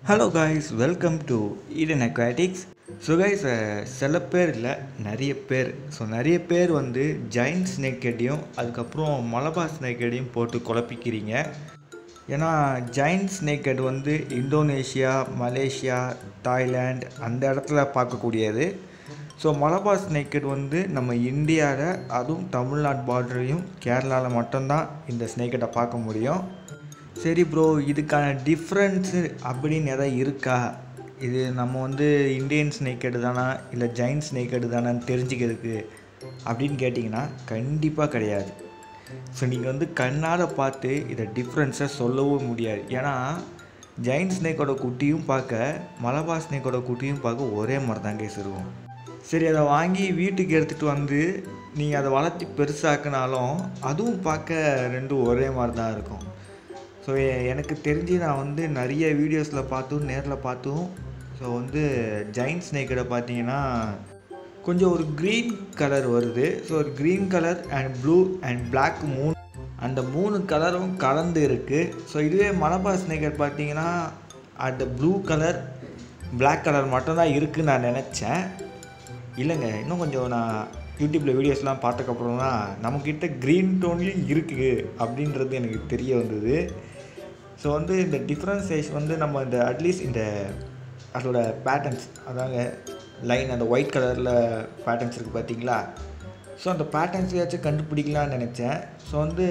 hello guys welcome to Eden aquatics so guys சில பேர் இல்லை நிறைய பேர் ஸோ நிறைய பேர் வந்து ஜெயின் ஸ்னேக்கெட்டையும் அதுக்கப்புறம் மலபார் ஸ்னேக்கெட்டையும் போட்டு குழப்பிக்கிறீங்க ஏன்னா ஜெயின் ஸ்னேக்கெட் வந்து இந்தோனேஷியா மலேசியா தாய்லாந்து அந்த இடத்துல பார்க்கக்கூடியது ஸோ மலபார் ஸ்னேக்கெட் வந்து நம்ம இந்தியாவில் அதுவும் தமிழ்நாடு பார்டர்லையும் கேரளாவில் மட்டும்தான் இந்த ஸ்னேக்கெட்டை பார்க்க முடியும் சரி ப்ரோ இதுக்கான டிஃப்ரென்ஸு அப்படின்னு எதாவது இருக்கா இது நம்ம வந்து இந்தியன் ஸ்னேக்கெடு தானா இல்லை ஜெயின் ஸ்னேக்கெடு தானான்னு தெரிஞ்சுக்கிறதுக்கு அப்படின்னு கேட்டிங்கன்னா கண்டிப்பாக கிடையாது ஸோ நீங்கள் வந்து கண்ணால் பார்த்து இதை டிஃப்ரென்ஸை சொல்லவும் முடியாது ஏன்னா ஜெயின் ஸ்னேக்கோட குட்டியும் பார்க்க மலபார் ஸ்னேக்கோட குட்டியும் பார்க்க ஒரே மாதிரி தான் கேஸ் இருக்கும் சரி அதை வாங்கி வீட்டுக்கு எடுத்துகிட்டு வந்து நீங்கள் அதை வளர்த்தி பெருசாக்குனாலும் அதுவும் பார்க்க ரெண்டும் ஒரே மாதிரி தான் இருக்கும் ஸோ எனக்கு தெரிஞ்சு நான் வந்து நிறைய வீடியோஸில் பார்த்தும் நேரில் பார்த்தும் ஸோ வந்து ஜெயின் ஸ்னேக்கடை பார்த்தீங்கன்னா கொஞ்சம் ஒரு க்ரீன் கலர் வருது ஸோ ஒரு green colour and blue and Black மூணு அந்த மூணு கலரும் கலந்து இருக்குது ஸோ இதுவே மலபார் ஸ்னேக்கர் பார்த்தீங்கன்னா அந்த ப்ளூ கலர் Black கலர் மட்டும்தான் இருக்குன்னு நான் நினச்சேன் இல்லைங்க இன்னும் கொஞ்சம் நான் யூடியூப்பில் வீடியோஸ்லாம் பார்த்ததுக்கப்புறம் தான் நம்மக்கிட்ட க்ரீன் டோன்லேயும் இருக்குது அப்படின்றது எனக்கு தெரிய வந்தது ஸோ வந்து இந்த டிஃப்ரென்சேஷன் வந்து நம்ம இந்த அட்லீஸ்ட் இந்த அதோட பேட்டர்ன்ஸ் அதாங்க லைன் அந்த ஒயிட் கலரில் பேட்டர்ன்ஸ் இருக்குது பார்த்தீங்களா ஸோ அந்த பேட்டர்ன்ஸையாச்சும் கண்டுபிடிக்கலான்னு நினச்சேன் ஸோ வந்து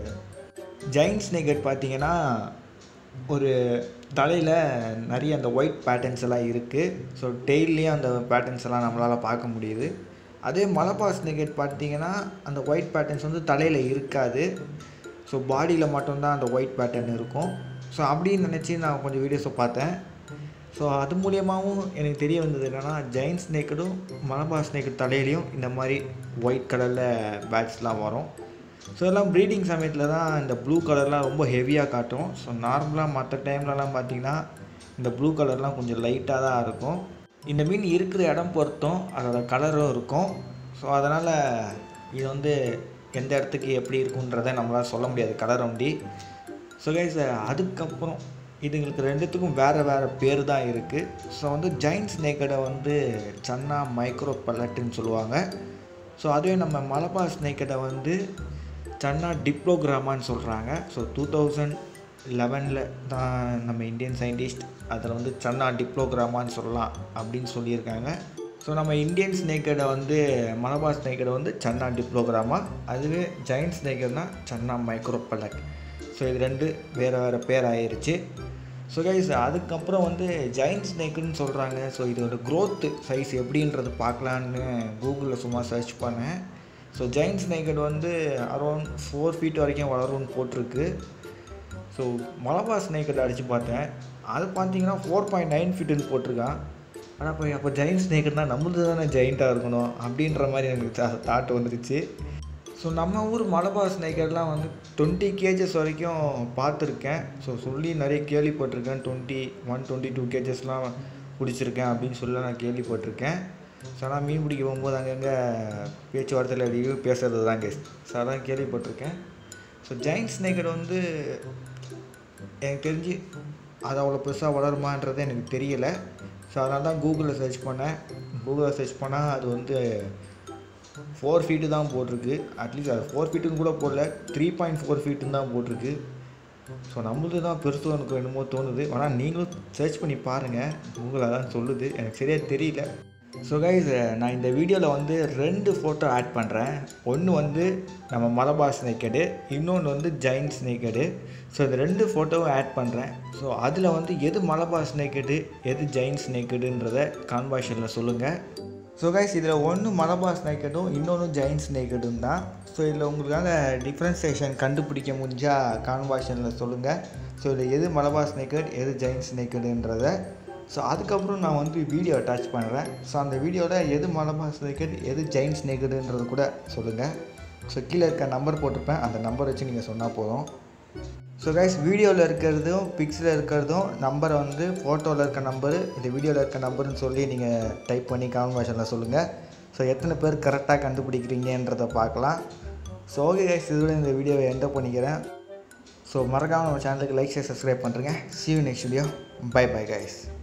ஜெயின் ஸ்னேக்கட் பார்த்தீங்கன்னா ஒரு தலையில் நிறைய அந்த ஒயிட் பேட்டர்ன்ஸ் எல்லாம் இருக்குது ஸோ டெய்லியும் அந்த பேட்டர்ன்ஸ் எல்லாம் நம்மளால் பார்க்க முடியுது அதே மலபார் ஸ்னேக்கட் பார்த்தீங்கன்னா அந்த ஒயிட் பேட்டர்ன்ஸ் வந்து தலையில் இருக்காது ஸோ பாடியில் மட்டும்தான் அந்த ஒயிட் பேட்டர்ன் இருக்கும் ஸோ அப்படின்னு நினச்சி நான் கொஞ்சம் வீடியோஸை பார்த்தேன் ஸோ அது மூலியமாகவும் எனக்கு தெரிய வந்தது என்னென்னா ஜெயின் ஸ்னேக்கடும் மலபார் ஸ்னேக்கட் தலையிலையும் இந்த மாதிரி ஒயிட் கலரில் பேட்ச்லாம் வரும் ஸோ எல்லாம் ப்ரீடிங் சமயத்தில் தான் இந்த ப்ளூ கலர்லாம் ரொம்ப ஹெவியாக காட்டும் ஸோ நார்மலாக மற்ற டைம்லலாம் பார்த்திங்கன்னா இந்த ப்ளூ கலர்லாம் கொஞ்சம் லைட்டாக தான் இருக்கும் இந்த மீன் இருக்கிற இடம் பொறுத்தும் அதோட கலரும் இருக்கும் ஸோ அதனால் இது வந்து எந்த இடத்துக்கு எப்படி இருக்குன்றதை நம்மளால் சொல்ல முடியாது கலர் ஒண்டி ஸோ கைஸ் அதுக்கப்புறம் இதுங்களுக்கு ரெண்டுத்துக்கும் வேறு வேறு பேர் தான் இருக்குது ஸோ வந்து ஜெயின் ஸ்னேக்கடை வந்து சன்னா மைக்ரோ பல்லட்டுன்னு சொல்லுவாங்க ஸோ அதுவே நம்ம மலபார் ஸ்னேக்கடை வந்து சன்னா டிப்ளோகிராமான்னு சொல்கிறாங்க ஸோ டூ தௌசண்ட் லெவனில் தான் நம்ம இந்தியன் சயின்டிஸ்ட் அதில் வந்து சன்னா டிப்ளோகிராமான்னு சொல்லலாம் அப்படின்னு சொல்லியிருக்காங்க ஸோ நம்ம இந்தியன் ஸ்னேக்கடை வந்து மலபார் ஸ்னேக்கடை வந்து சன்னா டிப்ளோகிராமா அதுவே ஜெயின் ஸ்னேக்கர்னா சன்னா மைக்ரோ பல்லட் ஸோ இது ரெண்டு வேறு வேறு பேர் ஆயிருச்சு ஸோ கைஸ் அதுக்கப்புறம் வந்து ஜெயின் ஸ்னேக்குன்னு சொல்கிறாங்க ஸோ இதோட க்ரோத்து சைஸ் எப்படின்றது பார்க்கலான்னு கூகுளில் சும்மா சர்ச் பண்ணேன் ஸோ ஜெயின் ஸ்னேக்கட் வந்து அரௌண்ட் ஃபோர் ஃபீட் வரைக்கும் வளரும்னு போட்டிருக்கு ஸோ மலபார் ஸ்னேக்கட் அடித்து பார்த்தேன் அது பார்த்தீங்கன்னா ஃபோர் பாயிண்ட் நைன் ஃபீட்டுன்னு போட்டிருக்கான் ஆனால் இப்போ அப்போ ஜெயின் ஸ்னேக்கட் தான் நம்மளது தானே ஜெயிண்ட்டாக இருக்கணும் அப்படின்ற மாதிரி எனக்கு தாட் வந்துருச்சு ஸோ நம்ம ஊர் மலபார் ஸ்னேக்கர்லாம் வந்து டுவெண்ட்டி கேஜஸ் வரைக்கும் பார்த்துருக்கேன் ஸோ சொல்லி நிறைய கேள்விப்பட்டிருக்கேன் டுவெண்ட்டி ஒன் டுவெண்ட்டி டூ கேஜஸ்லாம் பிடிச்சிருக்கேன் அப்படின்னு சொல்லி நான் கேள்விப்பட்டிருக்கேன் ஸோ ஆனால் மீன் பிடிக்க போகும்போது அங்கங்கே பேச்சுவார்த்தையில் ரிவ்யூ பேசுகிறது தான் கேஸ் ஸோ அதான் கேள்விப்பட்டிருக்கேன் ஸோ ஜெயின் ஸ்னேக்கர் வந்து எனக்கு தெரிஞ்சு அது அவ்வளோ பெருசாக வளருமான்றது எனக்கு தெரியலை ஸோ அதனால தான் கூகுளில் சர்ச் பண்ணேன் கூகுளில் சர்ச் பண்ணால் அது வந்து ஃபோர் ஃபீட்டு தான் போட்டிருக்கு அட்லீஸ்ட் அது ஃபோர் ஃபீட்டுன்னு கூட போடல த்ரீ பாயிண்ட் ஃபோர் ஃபீட்டுன்னு தான் போட்டிருக்கு ஸோ நம்மளது தான் பெருசு எனக்கு என்னமோ தோணுது ஆனால் நீங்களும் சர்ச் பண்ணி பாருங்கள் கூகுள் அதான் சொல்லுது எனக்கு சரியாக தெரியல ஸோ கைஸ் நான் இந்த வீடியோவில் வந்து ரெண்டு ஃபோட்டோ ஆட் பண்ணுறேன் ஒன்று வந்து நம்ம மலபார் ஸ்னேக்கடு இன்னொன்று வந்து ஜெயின் ஸ்னேக்கடு ஸோ இந்த ரெண்டு ஃபோட்டோவும் ஆட் பண்ணுறேன் ஸோ அதில் வந்து எது மலபார் ஸ்னேக்கடு எது ஜெயின் ஸ்னேக்கடுன்றதை கான்வர்ஷனில் சொல்லுங்கள் ஸோ கைஸ் இதில் ஒன்று மலபார் ஸ்னேக்கடும் இன்னொன்று ஜெயின் ஸ்னேக்கடும் தான் ஸோ இதில் உங்களுக்காக டிஃப்ரென்சேஷன் கண்டுபிடிக்க முடிஞ்சால் கான்வர்ஷனில் சொல்லுங்கள் ஸோ இதில் எது மலபார் ஸ்னேக்கட் எது ஜெயின் ஸ்னேக்கடுன்றதை ஸோ அதுக்கப்புறம் நான் வந்து வீடியோ அட்டாச் பண்ணுறேன் ஸோ அந்த வீடியோவில் எது மலபார் ஸ்னேக்கட் எது ஜெயின் ஸ்னேக்கடுன்றது கூட சொல்லுங்கள் ஸோ கீழே இருக்க நம்பர் போட்டிருப்பேன் அந்த நம்பர் வச்சு நீங்கள் சொன்னால் போதும் ஸோ கைஸ் வீடியோவில் இருக்கிறதும் பிக்ஸில் இருக்கிறதும் நம்பரை வந்து ஃபோட்டோவில் இருக்க நம்பரு இந்த வீடியோவில் இருக்க நம்பருன்னு சொல்லி நீங்கள் டைப் பண்ணி கான்வர்ஷனில் சொல்லுங்கள் ஸோ எத்தனை பேர் கரெக்டாக கண்டுபிடிக்கிறீங்கன்றதை பார்க்கலாம் ஸோ ஓகே கைஸ் இதோட இந்த வீடியோவை என்டர் பண்ணிக்கிறேன் ஸோ மறக்காமல் நம்ம சேனலுக்கு லைக் ஷேர் சப்ஸ்கிரைப் பண்ணுறேங்க see you next video bye bye guys